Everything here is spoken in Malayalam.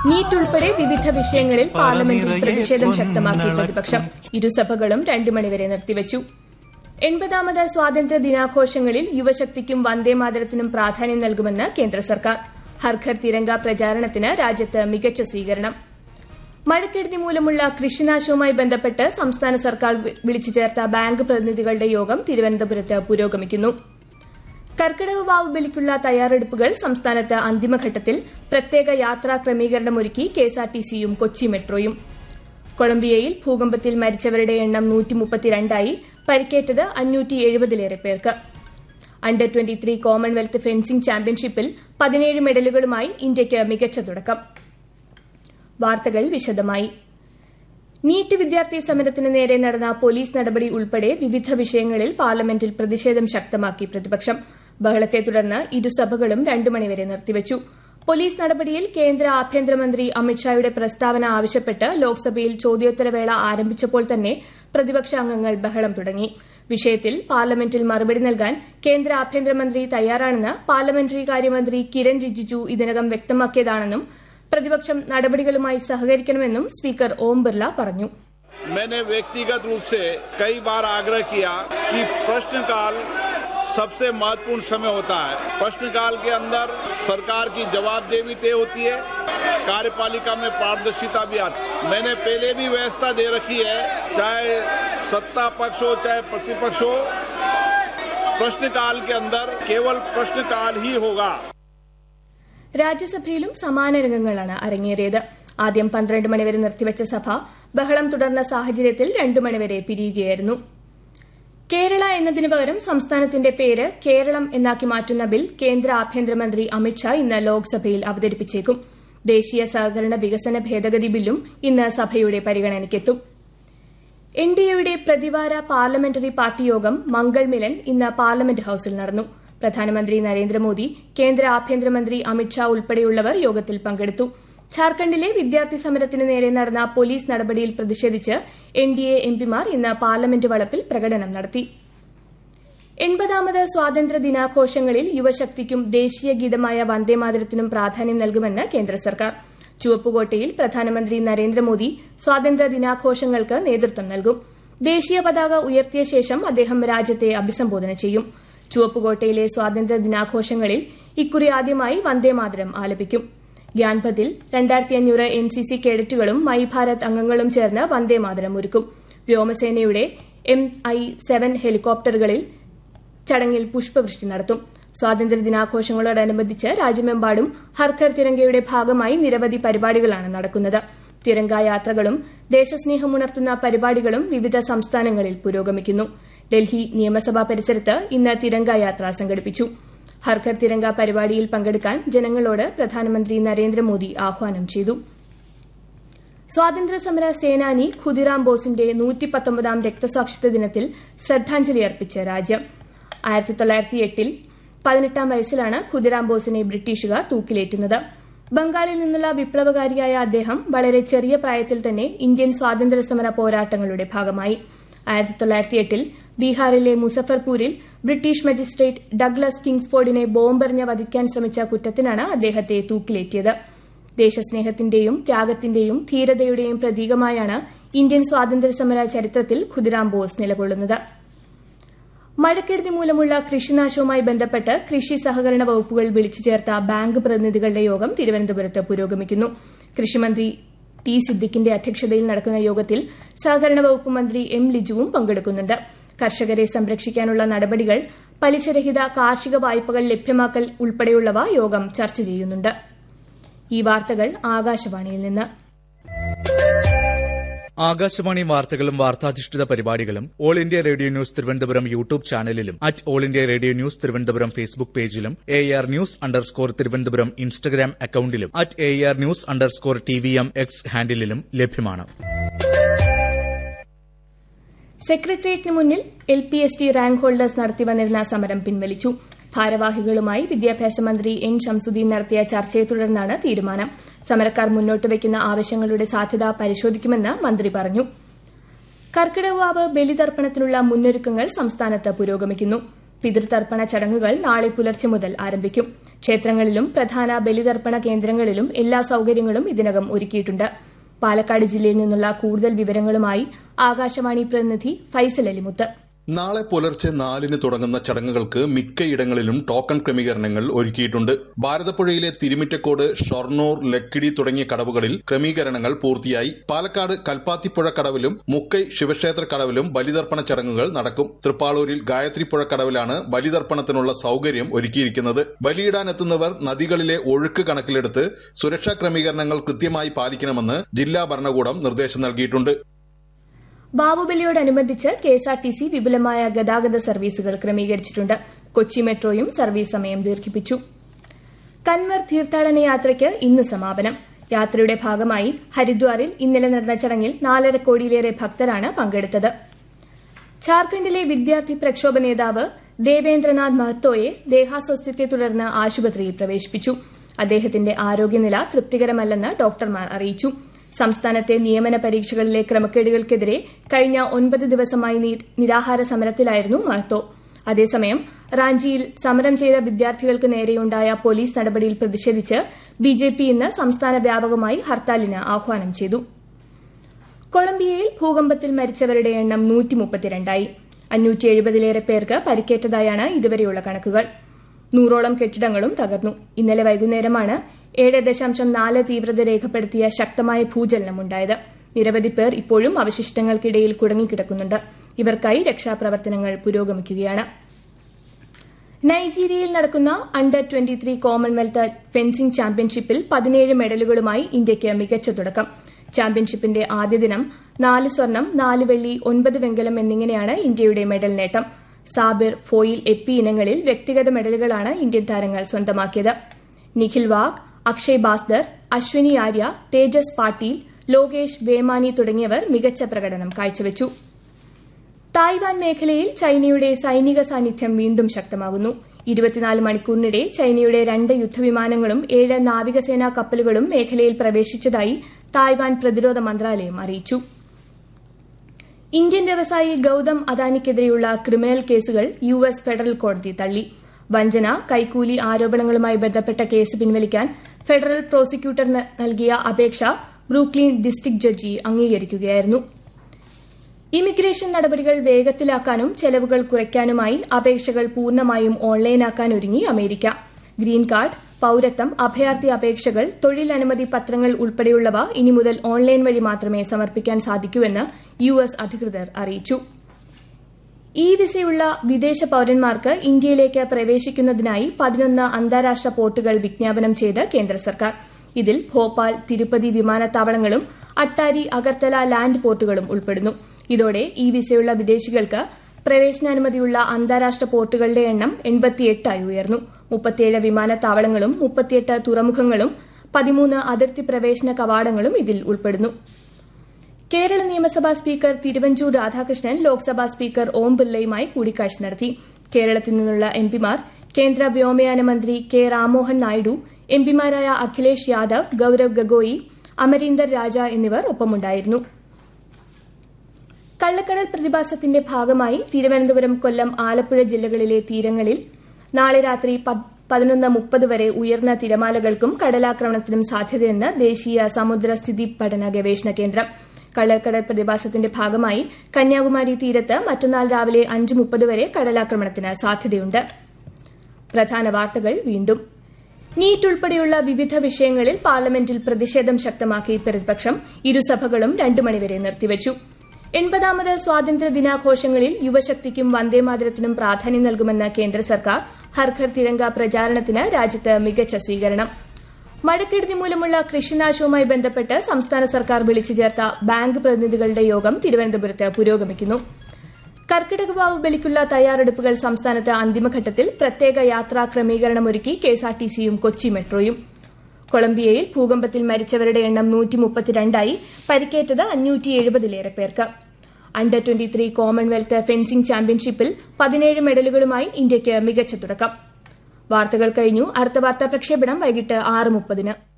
നീറ്റ് ഉൾപ്പെടെ വിവിധ വിഷയങ്ങളിൽ പാർലമെന്റിൽ പ്രതിഷേധം ശക്തമാക്കി പ്രതിപക്ഷം ഇരുസഭകളും രണ്ടു മണിവരെ നിർത്തിവച്ചു എൺപതാമത് സ്വാതന്ത്ര്യ ദിനാഘോഷങ്ങളിൽ യുവശക്തിക്കും വന്ദേമാതരത്തിനും പ്രാധാന്യം നൽകുമെന്ന് കേന്ദ്ര സർക്കാർ ഹർഘർ തിരങ്ക പ്രചാരണത്തിന് രാജ്യത്ത് മികച്ച സ്വീകരണം മഴക്കെടുതി മൂലമുള്ള കൃഷിനാശവുമായി ബന്ധപ്പെട്ട് സംസ്ഥാന സർക്കാർ വിളിച്ചു ചേർത്ത ബാങ്ക് പ്രതിനിധികളുടെ യോഗം തിരുവനന്തപുരത്ത് പുരോഗമിക്കുന്നു കർക്കിടക വാവ് ബലിക്കുള്ള തയ്യാറെടുപ്പുകൾ സംസ്ഥാനത്ത് അന്തിമഘട്ടത്തിൽ പ്രത്യേക യാത്രാ ക്രമീകരണമൊരുക്കി കെഎസ്ആർടിസിയും കൊച്ചി മെട്രോയും കൊളംബിയയിൽ ഭൂകമ്പത്തിൽ മരിച്ചവരുടെ എണ്ണം നൂറ്റിമുപ്പത്തിരണ്ടായി പരിക്കേറ്റത് അഞ്ഞൂറ്റി എഴുപതിലേറെ പേർക്ക് under twenty three Commonwealth fencing ചാമ്പ്യൻഷിപ്പിൽ പതിനേഴ് മെഡലുകളുമായി ഇന്ത്യയ്ക്ക് മികച്ച തുടക്കം വാർത്തകൾ വിശദമായി നീറ്റ് വിദ്യാർത്ഥി സമരത്തിന് നേരെ നടന്ന പോലീസ് നടപടി ഉൾപ്പെടെ വിവിധ വിഷയങ്ങളിൽ പാർലമെന്റിൽ പ്രതിഷേധം ശക്തമാക്കി പ്രതിപക്ഷം ബഹളത്തെ തുടർന്ന് ഇരുസഭകളും രണ്ടു മണിവരെ നിർത്തിവച്ചു പോലീസ് നടപടിയിൽ കേന്ദ്ര ആഭ്യന്തരമന്ത്രി അമിത്ഷായുടെ പ്രസ്താവന ആവശ്യപ്പെട്ട് ലോക്സഭയിൽ ചോദ്യോത്തരവേള ആരംഭിച്ചപ്പോൾ തന്നെ പ്രതിപക്ഷ അംഗങ്ങൾ ബഹളം തുടങ്ങി വിഷയത്തിൽ പാർലമെന്റിൽ മറുപടി നൽകാൻ കേന്ദ്ര ആഭ്യന്തരമന്ത്രി തയ്യാറാണെന്ന് പാർലമെന്ററി കാര്യമന്ത്രി കിരൺ റിജിജു ഇതിനകം വ്യക്തമാക്കിയതാണെന്നും പ്രതിപക്ഷം നടപടികളുമായി സഹകരിക്കണമെന്നും സ്പീക്കർ ഓം ബിർല പറഞ്ഞു मैंने व्यक्तिगत रूप से कई बार आग्रह किया कि प्रश्नकाल सबसे महत्वपूर्ण समय होता है प्रश्नकाल के अंदर सरकार की जवाबदेही तय होती है कार्यपालिका में पारदर्शिता भी आती है मैंने पहले भी व्यवस्था दे रखी है चाहे सत्ता पक्ष हो चाहे प्रतिपक्ष हो प्रश्नकाल के अंदर केवल प्रश्नकाल ही होगा രാജ്യസഭയിലും സമാന രംഗങ്ങളാണ് അരങ്ങേറിയത് ആദ്യം പന്ത്രണ്ട് മണിവരെ നിർത്തിവച്ച സഭ ബഹളം തുടർന്ന സാഹചര്യത്തിൽ രണ്ടു മണിവരെ പിരിയുകയായിരുന്നു കേരള എന്നതിനു പകരം സംസ്ഥാനത്തിന്റെ പേര് കേരളം എന്നാക്കി മാറ്റുന്ന ബിൽ കേന്ദ്ര ആഭ്യന്തരമന്ത്രി അമിത്ഷാ ഇന്ന് ലോക്സഭയിൽ അവതരിപ്പിച്ചേക്കും ദേശീയ സഹകരണ വികസന ഭേദഗതി ബില്ലും ഇന്ന് സഭയുടെ പരിഗണനയ്ക്കെത്തും എൻ ഡി എയുടെ പ്രതിവാര പാർലമെന്ററി പാർട്ടി യോഗം മംഗൾ മിലൻ ഇന്ന് പാർലമെന്റ് ഹൌസിൽ നടന്നു പ്രധാനമന്ത്രി നരേന്ദ്രമോദി കേന്ദ്ര ആഭ്യന്തരമന്ത്രി അമിത്ഷാ ഉൾപ്പെടെയുള്ളവർ യോഗത്തിൽ പങ്കെടുത്തു ഝാർഖണ്ഡിലെ വിദ്യാർത്ഥി സമരത്തിന് നേരെ നടന്ന പോലീസ് നടപടിയിൽ പ്രതിഷേധിച്ച് എൻ ഡി എ എംപിമാർ ഇന്ന് പാർലമെന്റ് വളപ്പിൽ പ്രകടനം നടത്തി എൺപതാമത് സ്വാതന്ത്ര്യ ദിനാഘോഷങ്ങളിൽ യുവശക്തിക്കും ദേശീയ ഗീതമായ വന്ദേമാതരത്തിനും പ്രാധാന്യം നൽകുമെന്ന് കേന്ദ്ര സർക്കാർ ചുവപ്പുകോട്ടയിൽ പ്രധാനമന്ത്രി നരേന്ദ്രമോദി സ്വാതന്ത്ര്യ ദിനാഘോഷങ്ങൾക്ക് നേതൃത്വം നൽകും ദേശീയ പതാക ഉയർത്തിയ ശേഷം അദ്ദേഹം രാജ്യത്തെ അഭിസംബോധന ചെയ്യും ചുവപ്പുകോട്ടയിലെ സ്വാതന്ത്ര്യ ദിനാഘോഷങ്ങളിൽ ഇക്കുറി ആദ്യമായി വന്ദേമാതരം ആലപിക്കും ഗ്യാൻപതിൽ രണ്ടായിരത്തി അഞ്ഞൂറ് എൻ സി സി കേഡറ്റുകളും മൈ ഭാരത് അംഗങ്ങളും ചേർന്ന് വന്ദേമാതരം ഒരുക്കും വ്യോമസേനയുടെ എം ഐ സെവൻ ഹെലികോപ്റ്ററുകളിൽ ചടങ്ങിൽ പുഷ്പവൃഷ്ടി നടത്തും സ്വാതന്ത്ര്യ ദിനാഘോഷങ്ങളോടനുബന്ധിച്ച് രാജ്യമെമ്പാടും ഹർഘർ തിരങ്കയുടെ ഭാഗമായി നിരവധി പരിപാടികളാണ് നടക്കുന്നത് തിരങ്ക യാത്രകളും ദേശസ്നേഹമുണർത്തുന്ന പരിപാടികളും വിവിധ സംസ്ഥാനങ്ങളിൽ പുരോഗമിക്കുന്നു ഡൽഹി നിയമസഭാ പരിസരത്ത് ഇന്ന് തിരങ്ക യാത്ര സംഘടിപ്പിച്ചു ഹർഘർ തിരങ്ക പരിപാടിയിൽ പങ്കെടുക്കാൻ ജനങ്ങളോട് പ്രധാനമന്ത്രി നരേന്ദ്രമോദി ആഹ്വാനം ചെയ്തു സ്വാതന്ത്ര്യസമര സേനാനി ഖുദിറാം ബോസിന്റെ നൂറ്റിപ്പത്തൊമ്പതാം രക്തസാക്ഷിത്വ ദിനത്തിൽ ശ്രദ്ധാഞ്ജലി അർപ്പിച്ച് രാജ്യം ആയിരത്തി തൊള്ളായിരത്തി എട്ടിൽ പതിനെട്ടാം വയസ്സിലാണ് ഖുദിറാം ബോസിനെ ബ്രിട്ടീഷുകാർ തൂക്കിലേറ്റുന്നത് ബംഗാളിൽ നിന്നുള്ള വിപ്ലവകാരിയായ അദ്ദേഹം വളരെ ചെറിയ പ്രായത്തിൽ തന്നെ ഇന്ത്യൻ സ്വാതന്ത്ര്യസമര പോരാട്ടങ്ങളുടെ ഭാഗമായി ആയിരത്തി തൊള്ളായിരത്തി എട്ടിൽ ബീഹാറിലെ മുസഫർപൂരിൽ ബ്രിട്ടീഷ് മജിസ്ട്രേറ്റ് ഡഗ്ലസ് കിങ്സ്ഫോർഡിനെ ബോംബെറിഞ്ഞ് വധിക്കാൻ ശ്രമിച്ച കുറ്റത്തിനാണ് അദ്ദേഹത്തെ തൂക്കിലേറ്റിയത് ദേശസ്നേഹത്തിന്റെയും ത്യാഗത്തിന്റെയും ധീരതയുടെയും പ്രതീകമായാണ് ഇന്ത്യൻ സ്വാതന്ത്ര്യസമര ചരിത്രത്തിൽ ഖുദിറാം ബോസ് നിലകൊള്ളുന്നത് മഴക്കെടുതി മൂലമുള്ള കൃഷിനാശവുമായി ബന്ധപ്പെട്ട് കൃഷി സഹകരണ വകുപ്പുകൾ വിളിച്ചു ചേർത്ത ബാങ്ക് പ്രതിനിധികളുടെ യോഗം തിരുവനന്തപുരത്ത് പുരോഗമിക്കുന്നു കൃഷിമന്ത്രി ടി സിദ്ദിഖിന്റെ അധ്യക്ഷതയിൽ നടക്കുന്ന യോഗത്തിൽ സഹകരണ വകുപ്പ് മന്ത്രി എം ലിജുവും പങ്കെടുക്കുന്നുണ്ട് കർഷകരെ സംരക്ഷിക്കാനുള്ള നടപടികൾ പലിശരഹിത കാർഷിക വായ്പകൾ ലഭ്യമാക്കൽ ഉൾപ്പെടെയുള്ളവ യോഗം ചർച്ച ചെയ്യുന്നുണ്ട് ഈ വാർത്തകൾ ആകാശവാണിയിൽ നിന്ന് ആകാശവാണി വാർത്തകളും വാർത്താധിഷ്ഠിത പരിപാടികളും All India Radio News Thiruvananthapuram YouTube ചാനലിലും at All India Radio News Thiruvananthapuram Facebook പേജിലും A R news underscore Thiruvananthapuram Instagram അക്കൌണ്ടിലും at A R news underscore T V M X ഹാൻഡിലും ലഭ്യമാണ് സെക്രട്ടേറിയറ്റിന് മുന്നിൽ L P S T rank holders നടത്തിവന്നിരുന്ന സമരം പിൻവലിച്ചു ഭാരവാഹികളുമായി വിദ്യാഭ്യാസ മന്ത്രി എൻ ഷംസുദ്ദീൻ നടത്തിയ ചർച്ചയെ തുടർന്നാണ് തീരുമാനം സമരക്കാർ മുന്നോട്ട് വയ്ക്കുന്ന ആവശ്യങ്ങളുടെ സാധ്യത പരിശോധിക്കുമെന്ന് മന്ത്രി പറഞ്ഞു കർക്കിടകവാവ് ബലിതർപ്പണത്തിനുള്ള മുന്നൊരുക്കങ്ങൾ സംസ്ഥാനത്ത് പുരോഗമിക്കുന്നു പിതൃതർപ്പണ ചടങ്ങുകൾ നാളെ പുലർച്ചെ മുതൽ ആരംഭിക്കും ക്ഷേത്രങ്ങളിലും പ്രധാന ബലിതർപ്പണ കേന്ദ്രങ്ങളിലും എല്ലാ സൌകര്യങ്ങളും ഇതിനകം ഒരുക്കിയിട്ടുണ്ട് പാലക്കാട് ജില്ലയിൽ നിന്നുള്ള കൂടുതൽ വിവരങ്ങളുമായി ആകാശവാണി പ്രതിനിധി ഫൈസൽ അലിമുത്ത് നാളെ പുലർച്ചെ നാലിന് തുടങ്ങുന്ന ചടങ്ങുകൾക്ക് മിക്കയിടങ്ങളിലും ടോക്കൺ ക്രമീകരണങ്ങൾ ഒരുക്കിയിട്ടുണ്ട് ഭാരതപ്പുഴയിലെ തിരുമിറ്റക്കോട് ഷൊർണൂർ ലക്കിടി തുടങ്ങിയ കടവുകളിൽ ക്രമീകരണങ്ങൾ പൂർത്തിയായി പാലക്കാട് കൽപ്പാത്തിപ്പുഴ കടവിലും മുക്കൈ ശിവക്ഷേത്ര കടവിലും ബലിതർപ്പണ ചടങ്ങുകൾ നടക്കും തൃപ്പാളൂരിൽ ഗായത്രിപ്പുഴ കടവിലാണ് ബലിതർപ്പണത്തിനുള്ള സൌകര്യം ഒരുക്കിയിരിക്കുന്നത് ബലിയിടാനെത്തുന്നവർ നദികളിലെ ഒഴുക്ക് കണക്കിലെടുത്ത് സുരക്ഷാ ക്രമീകരണങ്ങൾ കൃത്യമായി പാലിക്കണമെന്ന് ജില്ലാ ഭരണകൂടം നിർദ്ദേശം നൽകിയിട്ടുണ്ട് ബാബുബലിയോടനുബന്ധിച്ച് കെഎസ്ആർടിസി വിപുലമായ ഗതാഗത സർവീസുകൾ ക്രമീകരിച്ചിട്ടുണ്ട് കൊച്ചി മെട്രോയും സർവീസ് സമയം ദീർഘിപ്പിച്ചു കൻവർ തീർത്ഥാടന യാത്രയ്ക്ക് ഇന്ന് സമാപനം യാത്രയുടെ ഭാഗമായി ഹരിദ്വാറിൽ ഇന്നലെ നടന്ന ചടങ്ങിൽ നാലര കോടിയിലേറെ ഭക്തരാണ് പങ്കെടുത്തത് ഝാർഖണ്ഡിലെ വിദ്യാർത്ഥി പ്രക്ഷോഭ നേതാവ് ദേവേന്ദ്രനാഥ് മഹത്തോയെ ദേഹാസ്വസ്ഥ്യത്തെ തുടർന്ന് ആശുപത്രിയിൽ പ്രവേശിപ്പിച്ചു അദ്ദേഹത്തിന്റെ ആരോഗ്യനില തൃപ്തികരമല്ലെന്ന് ഡോക്ടർമാർ അറിയിച്ചു സംസ്ഥാനത്തെ നിയമന പരീക്ഷകളിലെ ക്രമക്കേടുകൾക്കെതിരെ കഴിഞ്ഞ ഒൻപത് ദിവസമായി നിരാഹാര സമരത്തിലായിരുന്നു മഹത്തോ അതേസമയം റാഞ്ചിയിൽ സമരം ചെയ്ത വിദ്യാർത്ഥികൾക്ക് നേരെയുണ്ടായ പോലീസ് നടപടിയിൽ പ്രതിഷേധിച്ച് ബിജെപി ഇന്ന് സംസ്ഥാന വ്യാപകമായി ഹർത്താലിന് ആഹ്വാനം ചെയ്തു കൊളംബിയയിൽ ഭൂകമ്പത്തിൽ മരിച്ചവരുടെ എണ്ണം നൂറ്റിമുപ്പത്തിരണ്ടായി അഞ്ഞൂറ്റി എഴുപതിലേറെ പേർക്ക് പരിക്കേറ്റതായാണ് ഇതുവരെയുള്ള കണക്കുകൾ നൂറോളം കെട്ടിടങ്ങളും തകർന്നു ഇന്നലെ വൈകുന്നേരമാണ് ഏഴ് ദശാംശം നാല് തീവ്രത രേഖപ്പെടുത്തിയ ശക്തമായ ഭൂചലനമുണ്ടായത് നിരവധി പേർ ഇപ്പോഴും അവശിഷ്ടങ്ങൾക്കിടയിൽ കുടുങ്ങിക്കിടക്കുന്നുണ്ട് ഇവർക്കായി രക്ഷാപ്രവർത്തനങ്ങൾ പുരോഗമിക്കുകയാണ് നൈജീരിയയിൽ നടക്കുന്ന under twenty three Commonwealth fencing ചാമ്പ്യൻഷിപ്പിൽ പതിനേഴ് മെഡലുകളുമായി ഇന്ത്യയ്ക്ക് മികച്ച തുടക്കം ചാമ്പ്യൻഷിപ്പിന്റെ ആദ്യ ദിനം നാല് സ്വർണം നാല് വെള്ളി ഒൻപത് വെങ്കലം എന്നിങ്ങനെയാണ് ഇന്ത്യയുടെ മെഡൽ നേട്ടം സാബിർ ഫോയിൽ എപ്പി ഇനങ്ങളിൽ വ്യക്തിഗത മെഡലുകളാണ് ഇന്ത്യൻ താരങ്ങൾ സ്വന്തമാക്കിയത് നിഖിൽ വാഗ് അക്ഷയ് ബാസ്ദർ അശ്വിനി ആര്യ തേജസ് പാട്ടീൽ ലോകേഷ് വേമാനി തുടങ്ങിയവർ മികച്ച പ്രകടനം കാഴ്ചവച്ചു തായ്വാൻ മേഖലയിൽ ചൈനയുടെ സൈനിക സാന്നിധ്യം വീണ്ടും ശക്തമാകുന്നു ഇരുപത്തിനാല് മണിക്കൂറിനിടെ ചൈനയുടെ രണ്ട് യുദ്ധവിമാനങ്ങളും ഏഴ് നാവികസേനാ കപ്പലുകളും മേഖലയിൽ പ്രവേശിച്ചതായി തായ്വാൻ പ്രതിരോധ മന്ത്രാലയം അറിയിച്ചു ഇന്ത്യൻ വ്യവസായി ഗൌതം അദാനിക്കെതിരെയുള്ള ക്രിമിനൽ കേസുകൾ യു എസ് ഫെഡറൽ കോടതി തള്ളി വഞ്ചന കൈക്കൂലി ആരോപണങ്ങളുമായി ബന്ധപ്പെട്ട കേസ് പിൻവലിക്കാൻ ഫെഡറൽ പ്രോസിക്യൂട്ടർ നൽകിയ അപേക്ഷ ബ്രൂക്ലീൻ ഡിസ്ട്രിക്ട് ജഡ്ജി അംഗീകരിക്കുകയായിരുന്നു ഇമിഗ്രേഷൻ നടപടികൾ വേഗത്തിലാക്കാനും ചെലവുകൾ കുറയ്ക്കാനുമായി അപേക്ഷകൾ പൂർണ്ണമായും ഓൺലൈനാക്കാൻ ഒരുങ്ങി അമേരിക്ക ഗ്രീൻ കാർഡ് പൌരത്വം അഭയാർത്ഥി അപേക്ഷകൾ തൊഴിലനുമതി പത്രങ്ങൾ ഉൾപ്പെടെയുള്ളവ ഇനി മുതൽ ഓൺലൈൻ വഴി മാത്രമേ സമർപ്പിക്കാൻ സാധിക്കൂവെന്ന് യു എസ് അധികൃതർ അറിയിച്ചു ഇ വിസയുള്ള വിദേശ പൌരന്മാർക്ക് ഇന്ത്യയിലേക്ക് പ്രവേശിക്കുന്നതിനായി പതിനൊന്ന് അന്താരാഷ്ട്ര പോർട്ടുകൾ വിജ്ഞാപനം ചെയ്ത് കേന്ദ്ര സർക്കാർ ഇതിൽ ഭോപ്പാൽ തിരുപ്പതി വിമാനത്താവളങ്ങളും അട്ടാരി അഗർത്തല ലാൻഡ് പോർട്ടുകളും ഉൾപ്പെടുന്നു ഇതോടെ ഇ വിസയുള്ള വിദേശികൾക്ക് പ്രവേശനാനുമതിയുള്ള അന്താരാഷ്ട്ര പോർട്ടുകളുടെ എണ്ണം എൺപത്തിയെട്ടായി ഉയർന്നു മുപ്പത്തിയേഴ് വിമാനത്താവളങ്ങളും മുപ്പത്തിയെട്ട് തുറമുഖങ്ങളും പതിമൂന്ന് അതിർത്തി പ്രവേശന കവാടങ്ങളും ഇതിൽ ഉൾപ്പെടുന്നു കേരള നിയമസഭാ സ്പീക്കർ തിരുവഞ്ചൂർ രാധാകൃഷ്ണൻ ലോക്സഭാ സ്പീക്കർ ഓം ബിർളയുമായി കൂടിക്കാഴ്ച നടത്തി കേരളത്തിൽ നിന്നുള്ള എംപിമാർ കേന്ദ്ര വ്യോമയാന മന്ത്രി കെ രാമോഹൻ നായിഡു എംപിമാരായ അഖിലേഷ് യാദവ് ഗൌരവ് ഗഗോയി അമരീന്ദർ രാജ എന്നിവർ ഒപ്പമുണ്ടായിരുന്നു കള്ളക്കടൽ പ്രതിഭാസത്തിന്റെ ഭാഗമായി തിരുവനന്തപുരം കൊല്ലം ആലപ്പുഴ ജില്ലകളിലെ തീരങ്ങളിൽ നാളെ രാത്രി പതിനൊന്ന് മുപ്പത് വരെ ഉയർന്ന തിരമാലകൾക്കും കടലാക്രമണത്തിനും സാധ്യതയെന്ന് ദേശീയ സമുദ്രസ്ഥിതി പഠന ഗവേഷണ കേന്ദ്രം കള്ളക്കടൽ പ്രതിഭാസത്തിന്റെ ഭാഗമായി കന്യാകുമാരി തീരത്ത് മറ്റന്നാൾ രാവിലെ അഞ്ച് മുപ്പത് വരെ കടലാക്രമണത്തിന് സാധ്യതയുണ്ട് പ്രധാന വാർത്തകൾ വീണ്ടും നീറ്റ് ഉൾപ്പെടെയുള്ള വിവിധ വിഷയങ്ങളിൽ പാർലമെന്റിൽ പ്രതിഷേധം ശക്തമാക്കി പ്രതിപക്ഷം ഇരുസഭകളും രണ്ടു മണിവരെ നിർത്തിവച്ചു എൺപതാമത് സ്വാതന്ത്ര്യ ദിനാഘോഷങ്ങളിൽ യുവശക്തിക്കും വന്ദേമാതരത്തിനും പ്രാധാന്യം നൽകുമെന്ന് കേന്ദ്ര സർക്കാർ ഹർഘർ തിരങ്ക പ്രചാരണത്തിന് രാജ്യത്ത് മികച്ച സ്വീകരണം മഴക്കെടുതി മൂലമുള്ള കൃഷിനാശവുമായി ബന്ധപ്പെട്ട് സംസ്ഥാന സർക്കാർ വിളിച്ചു ചേർത്ത ബാങ്ക് പ്രതിനിധികളുടെ യോഗം തിരുവനന്തപുരത്ത് പുരോഗമിക്കുന്നു കർക്കിടകവാവ് ബലിക്കുള്ള തയ്യാറെടുപ്പുകൾ സംസ്ഥാനത്ത് അന്തിമഘട്ടത്തിൽ പ്രത്യേക യാത്രാ ക്രമീകരണമൊരുക്കി കെഎസ്ആർടിസിയും കൊച്ചി മെട്രോയും കൊളംബിയയിൽ ഭൂകമ്പത്തിൽ മരിച്ചവരുടെ എണ്ണം നൂറ്റിമുപ്പത്തിരണ്ടായി പരിക്കേറ്റത് അഞ്ഞൂറ്റി എഴുപതിലേറെ പേർക്ക് under twenty three Commonwealth fencing ചാമ്പ്യൻഷിപ്പിൽ പതിനേഴ് മെഡലുകളുമായി ഇന്ത്യയ്ക്ക് മികച്ച തുടക്കം വാർത്തകൾ കഴിഞ്ഞു അടുത്ത വാർത്താ പ്രക്ഷേപണം വൈകിട്ട് ആറ് മുപ്പതിന്